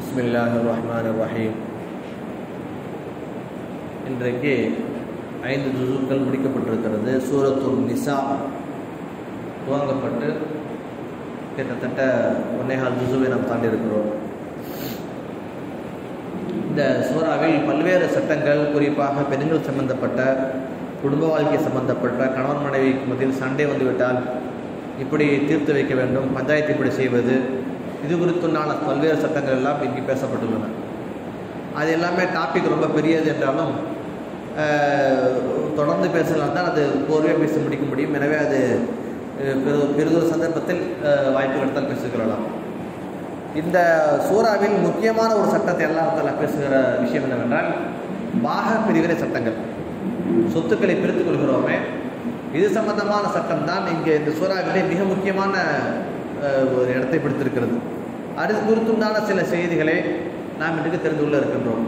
பிஸ்மில்லாஹ் ரஹ்மான் ரஹீம் இன்றைக்கு ஐந்து ஜுசுக்கள் முடிக்கப்பட்டிருக்கிறது சூரத்துல் நிசா துவங்கப்பட்டு கிட்டத்தட்ட ஒன்னேகால் ஜுசுவை நாம் தாண்டி இருக்கிறோம் இந்த சூறாவில் பல்வேறு சட்டங்கள் குறிப்பாக பெண்கள் சம்பந்தப்பட்ட குடும்ப வாழ்க்கை சம்பந்தப்பட்ட கணவன் மனைவிக்கு மத்தியில் சண்டை வந்துவிட்டால் இப்படி தீர்த்து வைக்க வேண்டும் பஞ்சாயத்து இப்படி செய்வது இது குறித்துண்டான பல்வேறு சட்டங்கள் எல்லாம் இங்கு பேசப்பட்டுள்ளன அது எல்லாமே டாபிக் ரொம்ப பெரியது என்றாலும் தொடர்ந்து பேசலாம் தான் அது கோர்வையாக பேச முடிக்க முடியும் எனவே அது பெரு பெரிதொரு சந்தர்ப்பத்தில் வாய்ப்பு கிடைத்தால் பேசிக்கொள்ளலாம் இந்த சூறாவில் முக்கியமான ஒரு சட்டத்தை எல்லாத்தால பேசுகிற விஷயம் என்னவென்றால் பாக பிரிவினை சட்டங்கள் சொத்துக்களை பிரித்துக் கொள்கிறோமே இது சம்பந்தமான சட்டம் தான் இங்கே இந்த சூறாவிலே மிக முக்கியமான ஒரு இடத்தை பிடித்திருக்கிறது அது குறித்துண்டான சில செய்திகளை நாம் இன்றைக்கு தெரிந்து கொள்ள இருக்கின்றோம்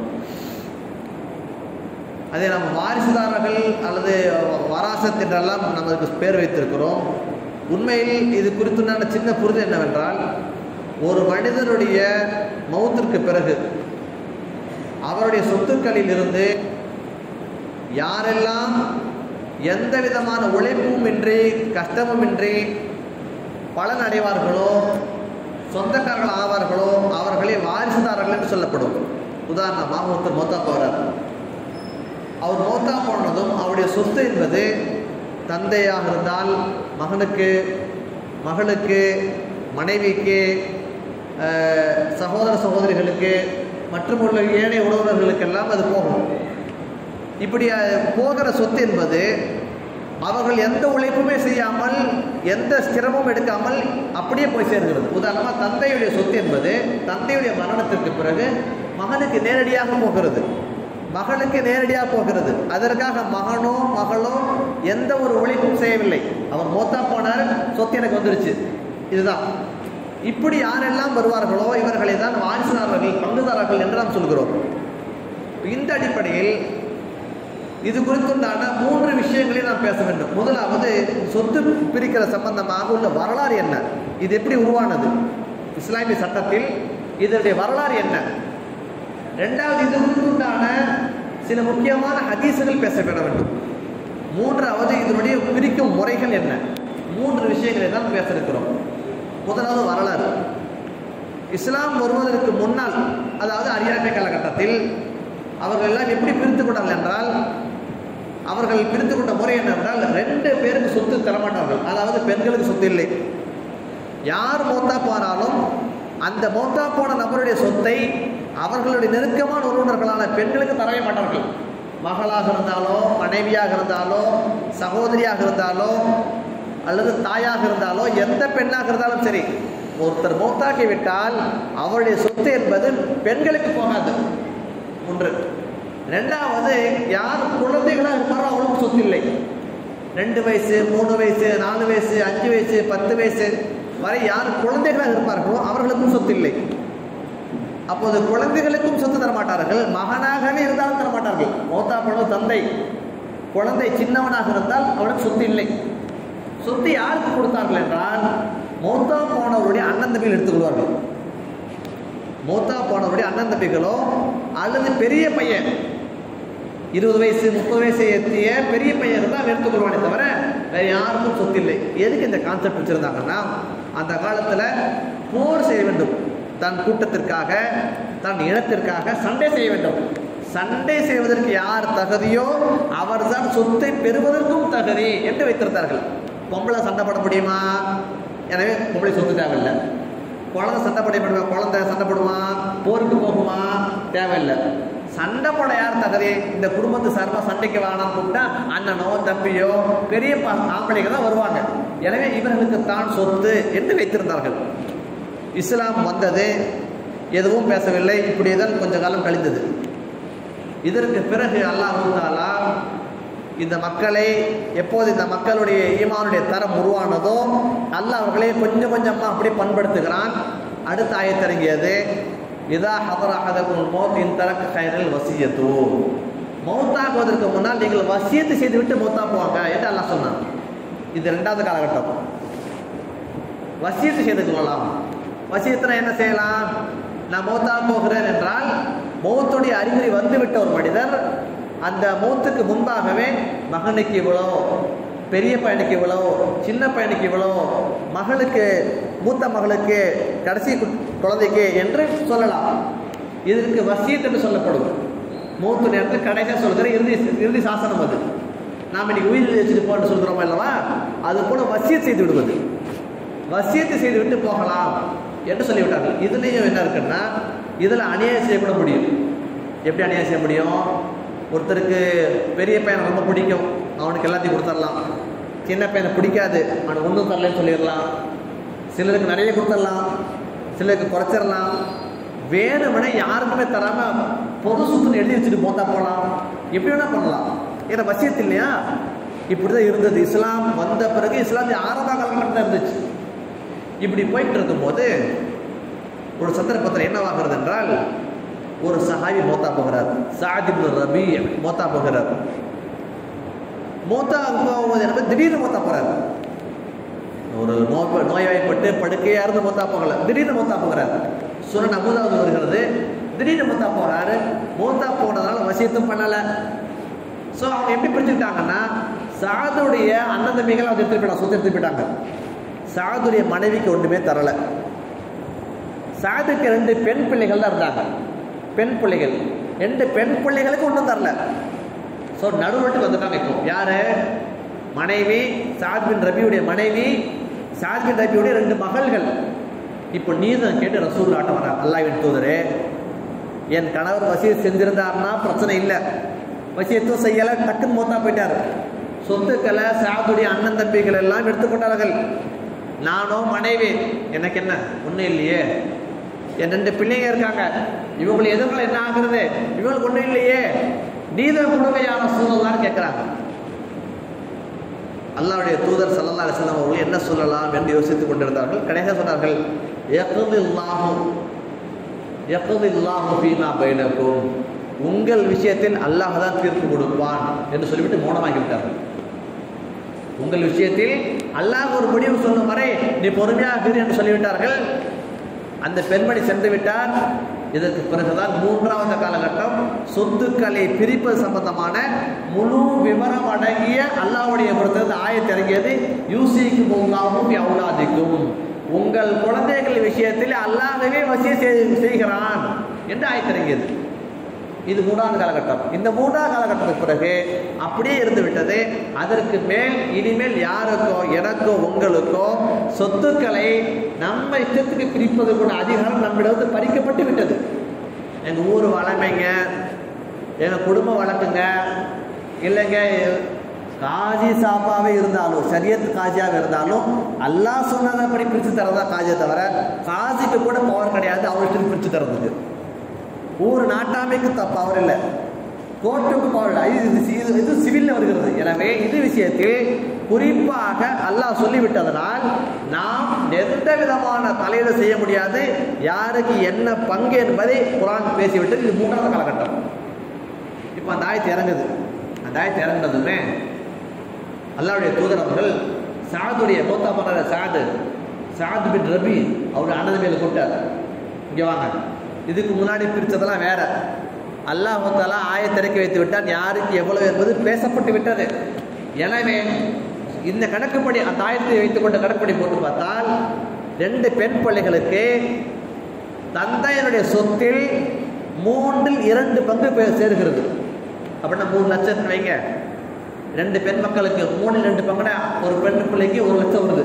அதை நாம் வாரிசுதாரர்கள் அல்லது வராசத் என்றெல்லாம் நமக்கு பேர் வைத்திருக்கிறோம் உண்மையில் இது குறித்துண்டான சின்ன புரிதல் என்னவென்றால் ஒரு மனிதனுடைய மௌத்திற்கு பிறகு அவருடைய சொத்துக்களில் இருந்து யாரெல்லாம் எந்த விதமான உழைப்பும் இன்றி கஷ்டமும் இன்றி பலன் அடைவார்களோ சொந்தக்காரர்கள் ஆவார்களோ அவர்களே வாரிசுதாரர்கள் என்று சொல்லப்படும் உதாரணமாக ஒருத்தர் மோத்தா போகிறார் அவர் மோத்தா போனதும் அவருடைய சொத்து என்பது தந்தையாக இருந்தால் மகனுக்கு மகளுக்கு மனைவிக்கு சகோதர சகோதரிகளுக்கு மற்றும் உள்ள ஏழை உறவினர்களுக்கெல்லாம் அது போகும் இப்படி போகிற சொத்து என்பது அவர்கள் எந்த உழைப்புமே செய்யாமல் எந்த சிரமமும் எடுக்காமல் அப்படியே போய் சேர்கிறது உதாரணமாக தந்தையுடைய சொத்து என்பது தந்தையுடைய மரணத்திற்கு பிறகு மகனுக்கு நேரடியாக போகிறது மகளுக்கு நேரடியாக போகிறது அதற்காக மகனோ மகளோ எந்த ஒரு உழைப்பும் செய்யவில்லை அவர் மூத்தா போனார் சொத்து எனக்கு வந்துருச்சு இதுதான் இப்படி யாரெல்லாம் வருவார்களோ இவர்களை தான் வாரிசுதாரர்கள் பங்குதாரர்கள் என்று நாம் சொல்கிறோம் இந்த அடிப்படையில் இது குறித்துண்டான மூன்று விஷயங்களை நாம் பேச வேண்டும் முதலாவது சொத்து பிரிக்கிற சம்பந்தமாக உள்ள வரலாறு என்ன இது எப்படி உருவானது இஸ்லாமிய சட்டத்தில் இதனுடைய வரலாறு என்ன ரெண்டாவது இது குறித்துண்டான சில முக்கியமான ஹதீசுகள் பேசப்பட வேண்டும் மூன்றாவது இதனுடைய பிரிக்கும் முறைகள் என்ன மூன்று விஷயங்களை தான் பேச இருக்கிறோம் முதலாவது வரலாறு இஸ்லாம் வருவதற்கு முன்னால் அதாவது அறியாமை காலகட்டத்தில் அவர்கள் எல்லாம் எப்படி பிரித்து கொண்டார்கள் என்றால் அவர்கள் பிரித்து கொண்ட முறை என்னவென்றால் ரெண்டு பேருக்கு சொத்து தரமாட்டார்கள் அதாவது பெண்களுக்கு சொத்து இல்லை யார் மோத்தா போனாலும் அந்த மோத்தா போன நபருடைய சொத்தை அவர்களுடைய நெருக்கமான உறவினர்களான பெண்களுக்கு தரவே மாட்டார்கள் மகளாக இருந்தாலோ மனைவியாக இருந்தாலோ சகோதரியாக இருந்தாலோ அல்லது தாயாக இருந்தாலோ எந்த பெண்ணாக இருந்தாலும் சரி ஒருத்தர் மௌத்தாக்கி விட்டால் அவருடைய சொத்து என்பது பெண்களுக்கு போகாது ஒன்று ரெண்டாவது யார் குழந்தைகளாக இருப்பாரோ அவளுக்கு சொத்து இல்லை ரெண்டு வயசு மூணு வயசு நாலு வயசு அஞ்சு வயசு பத்து வயசு வரை யார் குழந்தைகளாக இருப்பார்களோ அவர்களுக்கும் சொத்து இல்லை அப்போது குழந்தைகளுக்கும் சொத்து தரமாட்டார்கள் மகனாகவே இருந்தாலும் தரமாட்டார்கள் மௌத்தா படம் தந்தை குழந்தை சின்னவனாக இருந்தால் அவனுக்கு சொத்து இல்லை சொத்து யாருக்கு கொடுத்தார்கள் என்றால் மௌத்தா போனவருடைய அண்ணன் தம்பிகள் எடுத்துக்கொள்வார்கள் மூத்தா போனவருடைய அண்ணன் தம்பிகளோ அல்லது பெரிய பையன் இருபது வயசு முப்பது வயசு எத்திய பெரிய பையன் தான் எடுத்துக்கொள்வானே தவிர வேறு யாருக்கும் சொத்து இல்லை எதுக்கு இந்த கான்செப்ட் வச்சுருந்தாங்கன்னா அந்த காலத்தில் போர் செய்ய வேண்டும் தன் கூட்டத்திற்காக தன் இனத்திற்காக சண்டை செய்ய வேண்டும் சண்டை செய்வதற்கு யார் தகுதியோ அவர்தான் சொத்தை பெறுவதற்கும் தகுதி என்று வைத்திருந்தார்கள் பொம்பளை சண்டை போட முடியுமா எனவே பொம்பளை சொத்து தேவையில்லை குழந்தை சண்டை போட முடியுமா குழந்தை சண்டை போடுவான் போருக்கு போகுமா தேவையில்லை சண்டை போட யார் தகுதி இந்த குடும்பத்து சார்பாக சண்டைக்கு வேணாம்னு கூப்பிட்டா அண்ணனோ தம்பியோ பெரிய ஆம்பளைங்க தான் வருவாங்க எனவே இவர்களுக்கு தான் சொத்து என்று வைத்திருந்தார்கள் இஸ்லாம் வந்தது எதுவும் பேசவில்லை இப்படியே தான் கொஞ்ச காலம் கழிந்தது இதற்கு பிறகு அல்லாஹாலா இந்த மக்களை எப்போது இந்த மக்களுடைய ஈமானுடைய தரம் உருவானதோ அல்லாஹ் அவர்களை கொஞ்சம் கொஞ்சமாக அப்படியே பண்படுத்துகிறான் அடுத்த ஆயத்திறங்கியது இதா ஹதராஹதகுல் மௌத் இன் தரக்கு கைரல் வசியத்து மௌத்தாக்குவதற்கு முன்னால் நீங்கள் வசியத்து செய்துவிட்டு மௌத்தா போவாங்க என்று அல்லாஹ் சொன்னான் இது ரெண்டாவது காலகட்டம் வசியத்து செய்து கொள்ளலாம் வசியத்தில் என்ன செய்யலாம் நான் மௌத்தா போகிறேன் என்றால் மௌத்துடைய அறிகுறி வந்துவிட்ட ஒரு மனிதர் அந்த மௌத்துக்கு முன்பாகவே மகனுக்கு இவ்வளோ பெரிய பையனுக்கு இவ்வளோ சின்ன பையனுக்கு இவ்வளோ மகளுக்கு மூத்த மகளுக்கு கடைசி கு- குழந்தைக்கு என்று சொல்லலாம் இதற்கு வசியத் என்று சொல்லப்படும் மூத்து நேரத்தில் கடைசியாக சொல்கிற இறுதி இறுதி சாசனம் அது நாம் இன்னைக்கு உயிர் வச்சுட்டு போன்னு சொல்கிறோம் அல்லவா அது போல வசியத் செய்து விடுவது வசியத்தை செய்து விட்டு போகலாம் என்று சொல்லிவிட்டார்கள் இதுலேயும் என்ன இருக்குன்னா இதில் அநியாயம் செய்யக்கூட முடியும் எப்படி அநியாயம் செய்ய முடியும் ஒருத்தருக்கு பெரிய பையனை ரொம்ப பிடிக்கும் அவனுக்கு எல்லாத்தையும் கொடுத்துடலாம் சின்ன பையனை பிடிக்காது அவனுக்கு ஒன்றும் தரலன்னு சொல்லிடலாம் சிலருக்கு நிறைய கொடுத்துடலாம் சிலருக்கு குறைச்சிடலாம் வேணுமனே யாருக்குமே தராம பொது சொத்துன்னு எழுதி வச்சுட்டு போத்தா போகலாம் எப்படி வேணா பண்ணலாம் ஏன்னா வசியத்து இல்லையா இப்படிதான் இருந்தது இஸ்லாம் வந்த பிறகு இஸ்லாமிய ஆரம்ப காலகட்டம் தான் இருந்துச்சு இப்படி போயிட்டு இருக்கும்போது ஒரு சந்தர்ப்பத்தில் என்னவாகிறது என்றால் ஒரு சஹாபி மோத்தா போகிறார் சாதிபு ரபி மோத்தா போகிறார் மோத்தா போவது என்பது திடீர்னு மோத்தா போறார் ஒரு நோய் நோய்வாய்ப்பட்டு படுக்கையா இருந்து மொத்தா போகல திடீர்னு மொத்தா போகிறார் சுரன் அமுதாவது வருகிறது திடீர்னு மொத்தா போறாரு மோத்தா போனதுனால வசியத்தும் பண்ணல ஸோ அவங்க எப்படி பிரிச்சுக்கிட்டாங்கன்னா சாதுடைய அண்ணன் தம்பிகள் அவங்க எடுத்துட்டு போயிட்டாங்க சொத்து எடுத்துட்டு போயிட்டாங்க சாதுடைய மனைவிக்கு ஒன்றுமே தரல சாதுக்கு ரெண்டு பெண் பிள்ளைகள் தான் இருந்தாங்க பெண் பிள்ளைகள் ரெண்டு பெண் பிள்ளைகளுக்கு ஒன்றும் தரல ஸோ நடுவட்டுக்கு வந்துட்டாங்க இப்போ யாரு மனைவி சாத் பின் ரபியுடைய மனைவி சாத் பின் ரபியுடைய ரெண்டு மகள்கள் இப்போ நீதம் கேட்டு ரசூல் ஆட்டம் வர அல்லாவின் தூதரே என் கணவர் வசியம் செஞ்சிருந்தாருன்னா பிரச்சனை இல்லை வசியத்தும் செய்யலை டக்குன்னு மூத்தா போயிட்டாரு சொத்துக்களை சாதுடைய அண்ணன் தம்பிகள் எல்லாம் எடுத்துக்கொண்டார்கள் நானோ மனைவி எனக்கு என்ன ஒன்றும் இல்லையே என் ரெண்டு பிள்ளைங்க இருக்காங்க இவங்களை எதிர்களை என்ன ஆகுறது இவங்களுக்கு ஒன்றும் இல்லையே நீதம் கொடுங்க யார சூழலான்னு கேட்குறாங்க அல்லாவுடைய தூதர் சல்லல்லா அலிஸ்லாம் அவர்கள் என்ன சொல்லலாம் என்று யோசித்துக் கொண்டிருந்தார்கள் கடைசியாக சொன்னார்கள் யக்தில்லாஹு யக்தில்லாஹு ஃபீமா பைனக்கும் உங்கள் விஷயத்தில் அல்லாஹ் தான் தீர்ப்பு கொடுப்பான் என்று சொல்லிவிட்டு மௌனமாகி விட்டார்கள் உங்கள் விஷயத்தில் அல்லாஹ் ஒரு முடிவு சொல்லும் வரை நீ பொறுமையாக இரு என்று சொல்லிவிட்டார்கள் அந்த பெண்மணி சென்று விட்டார் இதற்கு பிறகுதான் மூன்றாவது காலகட்டம் சொத்துக்களை பிரிப்பது சம்பந்தமான முழு விவரம் அடங்கிய அல்லாஹ்வுடைய பொறுத்தது ஆயத்து இறங்கியது யூசிக்கு முல்லாவும் அவுலாதிக்கும் உங்கள் குழந்தைகள் விஷயத்தில் அல்லாஹ்வே வசிய செய்கிறான் என்று ஆயத்து இறங்கியது இது மூன்றாவது காலகட்டம் இந்த மூன்றாவது காலகட்டத்துக்கு பிறகு அப்படியே இருந்து விட்டது அதற்கு மேல் இனிமேல் யாருக்கோ எனக்கோ உங்களுக்கோ சொத்துக்களை நம்ம இஷ்டத்துக்கு பிரிப்பது கூட அதிகாரம் நம்மிடம் வந்து பறிக்கப்பட்டு விட்டது எங்கள் ஊர் வளமைங்க எங்கள் குடும்ப வழக்குங்க இல்லைங்க காஜி சாப்பாவே இருந்தாலும் சரியத் காஜியாக இருந்தாலும் அல்லாஹ் சொன்னதப்படி பிரித்து தரதா காஜியை தவிர காஜிக்கு கூட பவர் கிடையாது அவர்கிட்ட பிரித்து தரதுக்கு ஊர் நாட்டாமைக்கு தப்பு அவர் இல்லை கோர்ட்டுக்கு பவர் இல்லை இது இது- இது இது சிவில்ல வருகிறது எனவே இது விஷயத்தில் குறிப்பாக அல்லாஹ் சொல்லிவிட்டதனால் நாம் எந்த விதமான தலையீடு செய்ய முடியாது யாருக்கு என்ன பங்கு என்பதை குரான் பேசிவிட்டது இது மூன்றாவது காலகட்டம் இப்போ அந்த ஆயத்து இறங்குது அந்த ஆயத்து இறங்குனதுமே அல்லாவுடைய தூதர் அவர்கள் சாதுடைய மூத்தா பண்ண சாது சாது பின் ரபி அவருடைய அண்ணன் மேல கூப்பிட்டார் இங்கே வாங்க இதுக்கு முன்னாடி பிரித்ததெல்லாம் வேற அல்லாஹ் தாலா ஆயத்திறக்கி வைத்து விட்டான் யாருக்கு எவ்வளவு என்பது பேசப்பட்டு விட்டது எனவே இந்த கணக்குப்படி அந்த ஆயத்தை வைத்துக்கொண்ட கணக்குப்படி போட்டு பார்த்தால் ரெண்டு பெண் பிள்ளைகளுக்கு தந்தையனுடைய சொத்தில் மூன்றில் இரண்டு பங்கு பே- சேருகிறது அப்படின்னா மூணு லட்சம் வைங்க ரெண்டு பெண் மக்களுக்கு மூணில் ரெண்டு பங்குனா ஒரு பெண் பிள்ளைக்கு ஒரு லட்சம் வருது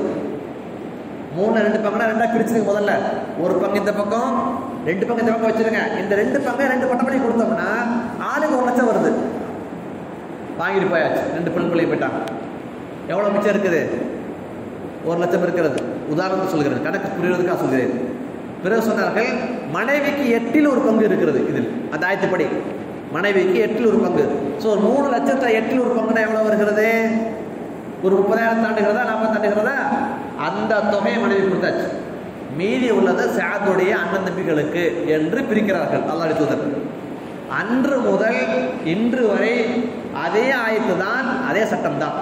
மூணு ரெண்டு பங்குனா ரெண்டா பிரிச்சுருங்க முதல்ல ஒரு பங்கு இந்த பக்கம் ரெண்டு பங்கு இந்த பக்கம் வச்சிருங்க இந்த ரெண்டு பங்கு ரெண்டு பட்டம் பண்ணி கொடுத்தோம்னா ஆளுக்கு ஒரு லட்சம் வருது வாங்கிட்டு போயாச்சு ரெண்டு பெண் பிள்ளை போயிட்டாங்க எவ்வளோ மிச்சம் இருக்குது ஒரு லட்சம் இருக்கிறது உதாரணத்துக்கு சொல்கிறேன் கணக்கு புரிவதற்காக சொல்கிறேன் பிறகு சொன்னார்கள் மனைவிக்கு எட்டில் ஒரு பங்கு இருக்கிறது இதில் அந்த ஆயத்துப்படி மனைவிக்கு எட்டில் ஒரு பங்கு ஸோ ஒரு மூணு லட்சத்தை எட்டில் ஒரு பங்குனா எவ்வளோ வருகிறது ஒரு முப்பதாயிரம் தாண்டுகிறதா நாற்பது தாண்டுகிறதா அந்த தொகையை மனைவி கொடுத்தாச்சு மீதி உள்ளதை சாதுடைய அண்ணன் தம்பிகளுக்கு என்று பிரிக்கிறார்கள் அல்லாஹ் தூதர் அன்று முதல் இன்று வரை அதே ஆயத்து தான் அதே சட்டம் தான்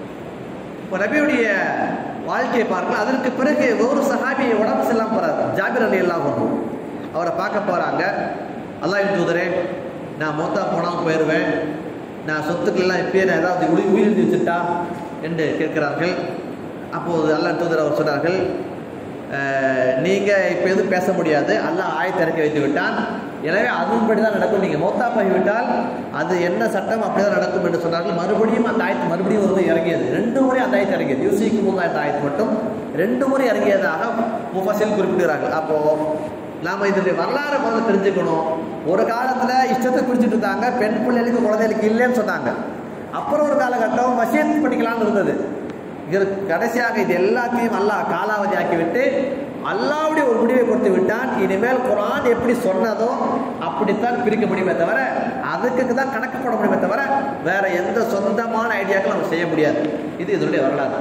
இப்போ நபியுடைய வாழ்க்கையை பாருங்கள் அதற்கு பிறகு ஒரு சஹாபி உடம்பு செல்லாம போறாரு ஜாபிர் ஜாபிர் அலி எல்லாம் வரும் அவரை பார்க்க போகிறாங்க அல்லாஹ் தூதரே நான் மூத்தா போனால் போயிடுவேன் நான் சொத்துக்கள்லாம் இப்பயே நான் ஏதாவது உயிர் உயிரிழந்து வச்சுட்டா என்று கேட்கிறார்கள் அப்போது அல்லாஹ் தூதர் அவர் சொன்னார்கள் நீங்கள் இப்போ எதுவும் பேச முடியாது அல்லாஹ் ஆயத்தை இறக்கி வைத்து விட்டான் எனவே அதன்படி தான் நடக்கும் நீங்கள் மௌத்தா போய்விட்டால் அது என்ன சட்டம் அப்படி தான் நடக்கும் என்று சொன்னார்கள் மறுபடியும் அந்த ஆயத்து மறுபடியும் ஒரு முறை இறங்கியது ரெண்டு முறை அந்த ஆயத்து இறங்கியது யூசிக்கு முன் அந்த ஆயத்து மட்டும் ரெண்டு முறை இறங்கியதாக முஃபசில் குறிப்பிடுகிறார்கள் அப்போது நாம் இதனுடைய வரலாறு முதல்ல தெரிஞ்சுக்கணும் ஒரு காலத்தில் இஷ்டத்தை குறிச்சிட்டு இருந்தாங்க பெண் பிள்ளைகளுக்கு குழந்தைகளுக்கு இல்லைன்னு சொன்னாங்க அப்புறம் ஒரு காலகட்டம் வசியத் பண்ணிக்கலாம்னு இருந்தது இது கடைசியாக இது எல்லாத்தையும் அல்லாஹ் காலாவதி ஆக்கிவிட்டு அல்லாவுடைய ஒரு முடிவை கொடுத்து விட்டான் இனிமேல் குரான் எப்படி சொன்னதோ அப்படித்தான் பிரிக்க முடியுமே தவிர அதுக்கு தான் கணக்கு போட முடியுமே தவிர வேற எந்த சொந்தமான ஐடியாக்களும் நம்ம செய்ய முடியாது இது இதனுடைய வரலாறு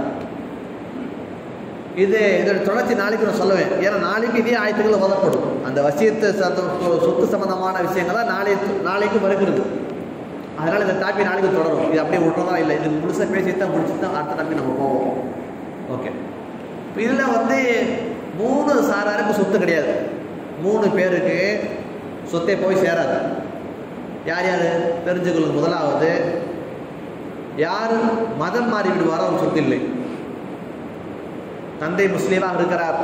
இது இதோட தொடர்ச்சி நாளைக்கு நான் சொல்லுவேன் ஏன்னா நாளைக்கு இதே ஆயத்துக்கள் ஓதப்படும் அந்த வசியத்து சத்த- சொத்து சம்பந்தமான விஷயங்கள் தான் நாளை நாளைக்கு வருகிறது அதனால் இந்த டாப்பி நாளைக்கு தொடரும் இது அப்படியே விட்டுறதா இல்லை இது முழுசாக பேசிட்டு தான் முடிச்சுட்டு தான் அடுத்த டாப்பி நம்ம போவோம் ஓகே இப்போ இதில் வந்து மூணு சாராருக்கு சொத்து கிடையாது மூணு பேருக்கு சொத்தே போய் சேராது யார் யார் தெரிஞ்சுக்கொள்ளும் முதலாவது யார் மதம் மாறி விடுவாரோ அவர் சொத்து இல்லை தந்தை முஸ்லீமாக இருக்கிறார்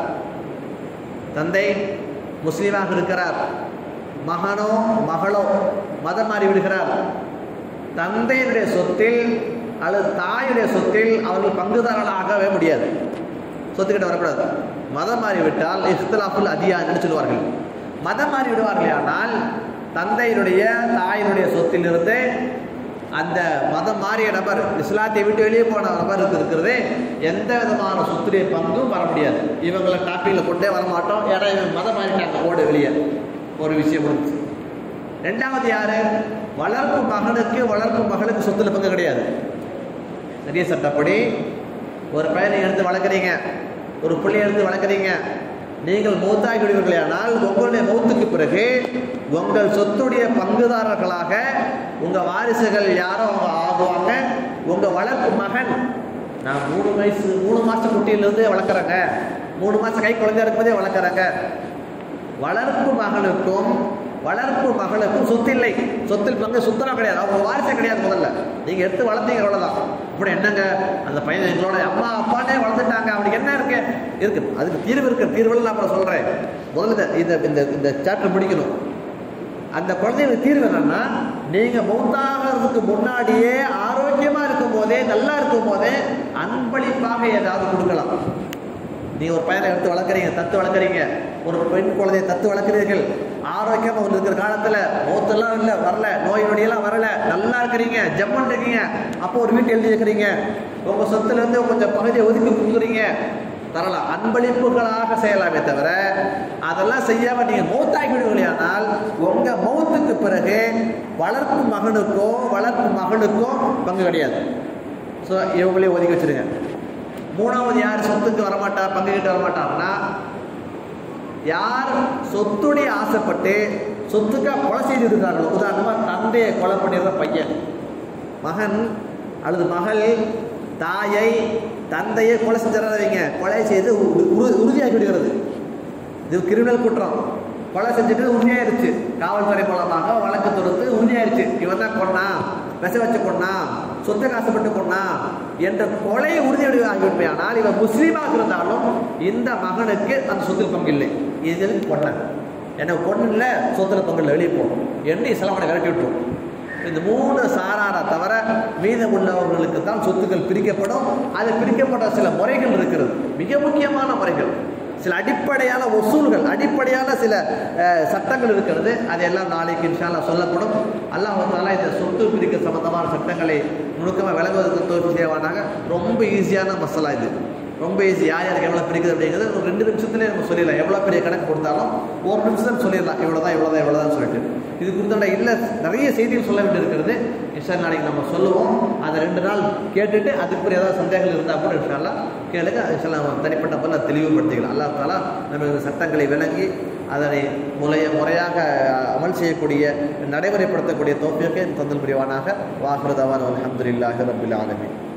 தந்தை முஸ்லீமாக இருக்கிறார் மகனோ மகளோ மதம் மாறி விடுகிறார் தந்தையினுடைய சொத்தில் அல்லது தாயுடைய சொத்தில் அவர்கள் பங்குதாரர்கள் ஆகவே முடியாது சொத்துக்கிட்ட வரக்கூடாது மதம் மாறிவிட்டால் இஃப்திலாஃபுல் அதியான்னு சொல்லுவார்கள் மதம் மாறி விடுவார்கள் ஆனால் தந்தையினுடைய தாயினுடைய சொத்திலிருந்து அந்த மதம் மாறிய நபர் இஸ்லாத்தை விட்டு வெளியே போன நபருக்கு இருக்கிறது எந்த விதமான சொத்துடைய பங்கும் வர முடியாது இவங்களை டாப்பிக்கில் கொண்டே வர மாட்டோம் ஏன்னா இவங்க மதம் மாறிட்டாங்க ஓடு வெளியே ஒரு விஷயம் முடிஞ்சு ரெண்டாவது யாரு வளர்ப்பு மகனுக்கு வளர்ப்பு மகளுக்கு சொத்துல பங்கு கிடையாது நிறைய சட்டப்படி ஒரு பையனை எடுத்து வளர்க்குறீங்க ஒரு பிள்ளையை எடுத்து வளர்க்குறீங்க நீங்கள் மூத்தாகி விடுவீர்களானால் உங்களுடைய மௌத்துக்கு பிறகு உங்கள் சொத்துடைய பங்குதாரர்களாக உங்கள் வாரிசுகள் யாரோ அவங்க ஆகுவாங்க உங்கள் வளர்ப்பு மகன் நான் மூணு வயசு மூணு மாதம் குட்டியிலேருந்தே வளர்க்குறேங்க மூணு மாதம் கை குழந்தையா இருக்கும்போதே வளர்க்குறேங்க வளர்ப்பு மகனுக்கும் வளர்ப்பு மகளுக்கும் சொத்து இல்லை சொத்தில் பங்கு சுத்தரம் கிடையாது அவங்க வாரிசே கிடையாது முதல்ல நீங்க எடுத்து வளர்த்தீங்க அவ்வளவுதான் இப்படி என்னங்க அந்த பையன் எங்களோட அம்மா அப்பானே வளர்த்துட்டாங்க அவனுக்கு என்ன இருக்கு இருக்கு அதுக்கு தீர்வு இருக்கு தீர்வுல நான் அப்புறம் சொல்றேன் முதல்ல இந்த இந்த இந்த சாப்டர் முடிக்கணும் அந்த குழந்தைகளுக்கு தீர்வு என்னன்னா நீங்க மௌத்தாகிறதுக்கு முன்னாடியே ஆரோக்கியமா இருக்கும் போதே நல்லா இருக்கும் போதே அன்பளிப்பாக ஏதாவது கொடுக்கலாம் நீ ஒரு பையனை எடுத்து வளர்க்குறீங்க தத்து வளர்க்குறீங்க ஒரு பெண் குழந்தையை தத்து வளர்க்குறீர்கள் ஆரோக்கியமாக உங்களுக்கு இருக்கிற காலத்தில் மூத்தெல்லாம் இல்லை வரல நோய் நொடியெல்லாம் வரல நல்லா இருக்கிறீங்க ஜம்மன் இருக்கீங்க அப்போ ஒரு வீட்டு எழுதி வைக்கிறீங்க உங்கள் சொத்துலேருந்து கொஞ்சம் பகுதியை ஒதுக்கி கொடுக்குறீங்க தரலாம் அன்பளிப்புகளாக செய்யலாமே தவிர அதெல்லாம் செய்யாமல் நீங்கள் மௌத்தாகி விடுவீர்களானால் உங்கள் மௌத்துக்கு பிறகு வளர்ப்பு மகனுக்கோ வளர்ப்பு மகளுக்கோ பங்கு கிடையாது ஸோ இவங்களே ஒதுக்கி வச்சிருங்க மூணாவது யார் சொத்துக்கு வரமாட்டார் பங்குகிட்டு வரமாட்டார்னா யார் சொத்துடைய ஆசைப்பட்டு சொத்துக்காக கொலை செய்து இருக்கிறார்களோ உதாரணமாக தந்தையை கொலை பண்ணிடுற பையன் மகன் அல்லது மகள் தாயை தந்தையை கொலை செஞ்சிடறவங்க கொலை செய்து உறு- உறு- உறுதியாகி விடுகிறது இது கிரிமினல் குற்றம் கொலை செஞ்சுட்டு உறுதியாயிருச்சு காவல்துறை மூலமாக வழக்கு தொடுத்து உறுதியாயிருச்சு இவன் தான் கொன்னான் விச வச்சு கொன்னான் சொத்தை காசுப்பட்டு கொன்னான் என்ற கொலை உறுதியாகிவிட்டால் இவன் முஸ்லீமாக இருந்தாலும் இந்த மகனுக்கு அந்த சொத்தில் பங்கு இல்லை இது எதுக்கு கொன்னேன் எனக்கு பொண்ணு இல்லை சொத்துல பங்கு இல்லை வெளியே போகணும் என்று இஸ்லாமனை விரட்டி விட்டுரும் இந்த மூணு சாராரை தவிர மீதம் உள்ளவர்களுக்கு தான் சொத்துக்கள் பிரிக்கப்படும் அது பிரிக்கப்பட்ட சில முறைகள் இருக்கிறது மிக முக்கியமான முறைகள் சில அடிப்படையான வசூல்கள் அடிப்படையான சில அஹ், சட்டங்கள் இருக்கிறது அதையெல்லாம் நாளைக்கு இன்ஷால்லா சொல்லப்படும் அல்லாஹ் வந்து இந்த சொத்து பிரிக்க சம்பந்தமான சட்டங்களை நுணுக்கமாக விளங்குவதற்கு தோல்வி செய்வானாக ரொம்ப ஈஸியான மசாலா இது ரொம்ப ஈஸி யார் யாருக்கு எவ்வளோ பிடிக்குது அப்படிங்கிறது ஒரு ரெண்டு நிமிஷத்துலேயே நம்ம சொல்லிடலாம் எவ்வளோ பெரிய கணக்கு கொடுத்தாலும் ஒரு நிமிஷம் சொல்லிடலாம் இவ்வளோ தான் இவ்வளோ தான் இவ்வளோ தான் சொல்லிட்டு இது குறித்தான இல்லை நிறைய செய்திகள் சொல்ல வேண்டியிருக்கிறது இன்ஷா நாளைக்கு நம்ம சொல்லுவோம் அதை ரெண்டு நாள் கேட்டுட்டு அதுக்கு ஏதாவது சந்தேகங்கள் இருந்தால் கூட இன்ஷால்லா கேளுங்க இன்ஷால்லா நம்ம தனிப்பட்ட போல தெளிவுபடுத்திக்கலாம் அல்லா தாலா நம்ம இந்த சட்டங்களை விளங்கி அதனை முறைய முறையாக அமல் செய்யக்கூடிய நடைமுறைப்படுத்தக்கூடிய தோப்பியத்தை தந்தல் புரிவானாக வாக்குறதவான் அலமதுல்லாஹி ரபில் ஆலமீன்